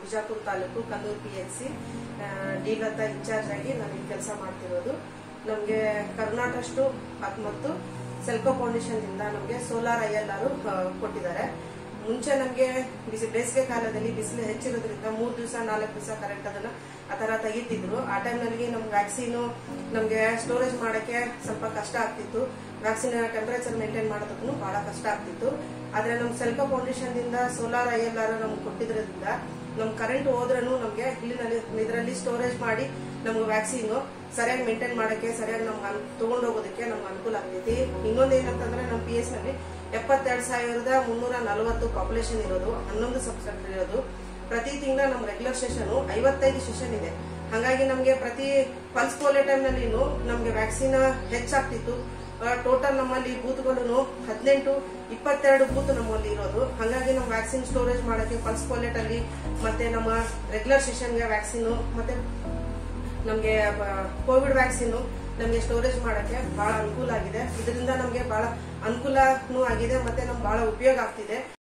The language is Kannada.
ಬಿಜಾಪುರ ತಾಲೂಕು Kallur P H C dealer incharge ಆಗಿ ನಾನು ಈ ಕೆಲಸ ಮಾಡ್ತಿರೋದು ನಮಗೆ ಕರ್ನಾಟಷ್ಟು ಮತ್ತು ಸೆಲ್ಕೋ ಫೌಂಡೇಶನ್ ಇಂದ ನಮಗೆ ಸೋಲಾರ್ ಐ ಎಲ್ ಆರ್ ಕೊಟ್ಟಿದ್ದಾರೆ ಮುಂಚೆ ನಮಗೆ ಬಿಸಿ ಬೇಸಿಗೆ ಕಾಲದಲ್ಲಿ ಬಿಸಿಲು ಹೆಚ್ಚಿರೋದ್ರಿಂದ ಮೂರ್ ದಿವಸ ನಾಲ್ಕು ದಿವಸ ಕರೆಂಟ್ ಅದನ್ನ ಆ ತರ ತೆಗಿತಿದ್ರು ಆ ಟೈಮ್ನಲ್ಲಿ ನಮ್ಗೆ ವ್ಯಾಕ್ಸಿನ್ ನಮ್ಗೆ ಸ್ಟೋರೇಜ್ ಮಾಡಕ್ಕೆ ಸ್ವಲ್ಪ ಕಷ್ಟ ಆಗ್ತಿತ್ತು ವ್ಯಾಕ್ಸಿನ್ ಟೆಂಪರೇಚರ್ ಮೇಂಟೈನ್ ಮಾಡೋದಕ್ಕೂ ಬಹಳ ಕಷ್ಟ ಆಗ್ತಿತ್ತು ಆದ್ರೆ ನಮ್ ಸೆಲ್ಕೋ ಫೌಂಡೇಶನ್ ದಿಂದ ಸೋಲಾರ್ ಐ ಎಲ್ ಆರ್ ನಮ್ಗೆ ಕೊಟ್ಟಿದ್ರಿಂದ ನಮ್ ಕರೆಂಟ್ ಹೋದ್ರೂ ನಮ್ಗೆ ಇಲ್ಲಿನಲ್ಲಿ ಇದರಲ್ಲಿ ಸ್ಟೋರೇಜ್ ಮಾಡಿ ನಮ್ಗೆ ವ್ಯಾಕ್ಸಿನ್ ಸರಿಯಾಗಿ ಮೇಂಟೈನ್ ಮಾಡಕ್ಕೆ ಸರಿಯಾಗಿ ನಮ್ಗೆ ತಗೊಂಡ್ ಹೋಗೋದಕ್ಕೆ ನಮ್ಗೆ ಅನುಕೂಲ ಆಗ್ತೈತಿ ಇನ್ನೊಂದ್ ಏನಂತಂದ್ರೆ ನಮ್ ಪಿ ಎಸ್ ನಲ್ಲಿ ಎಪ್ಪತ್ತೆರಡು ಸಾವಿರದ ಮುನ್ನೂರ ನಲವತ್ತು ಪಾಪ್ಯುಲೇಷನ್ ಇರೋದು ಹನ್ನೊಂದು ಸಬ್ಸೆಕ್ಟರ್ ಇರೋದು ಪ್ರತಿ ತಿಂಗಳ ನಮ್ ರೆಗ್ಯುಲರ್ ಸೆಷನ್ ಐವತ್ತೈದು ಸೆಷನ್ ಇದೆ ಹಾಗಾಗಿ ನಮ್ಗೆ ಪ್ರತಿ ಪಲ್ಸ್ ಪೋಲಿಯೋ ಟೈಮ್ ನಲ್ಲಿ ನಮ್ಗೆ ವ್ಯಾಕ್ಸಿನ್ ಹೆಚ್ಚಾಗ್ತಿತ್ತು ಟೋಟಲ್ ನಮ್ಮಲ್ಲಿ ಬೂತ್ಗಳು ಹದಿನೆಂಟು ಇಪ್ಪತ್ತೆರಡು ಬೂತ್ ನಮ್ಮಲ್ಲಿ ಇರೋದು ಹಾಗಾಗಿ ನಮ್ಮ ವ್ಯಾಕ್ಸಿನ್ ಸ್ಟೋರೇಜ್ ಮಾಡಕ್ಕೆ ಪಲ್ಸ್ ಪೋಲಿಯಟ್ ಅಲ್ಲಿ ಮತ್ತೆ ನಮ್ಮ ರೆಗ್ಯುಲರ್ ಸೆಷನ್ಗೆ ವ್ಯಾಕ್ಸಿನ್ ಮತ್ತೆ ನಮಗೆ ಕೋವಿಡ್ ವ್ಯಾಕ್ಸಿನ್ ನಮಗೆ ಸ್ಟೋರೇಜ್ ಮಾಡಕ್ಕೆ ಬಹಳ ಅನುಕೂಲ ಆಗಿದೆ ಇದರಿಂದ ನಮಗೆ ಬಹಳ ಅನುಕೂಲನೂ ಆಗಿದೆ ಮತ್ತೆ ನಮ್ಗೆ ಬಹಳ ಉಪಯೋಗ ಆಗ್ತಿದೆ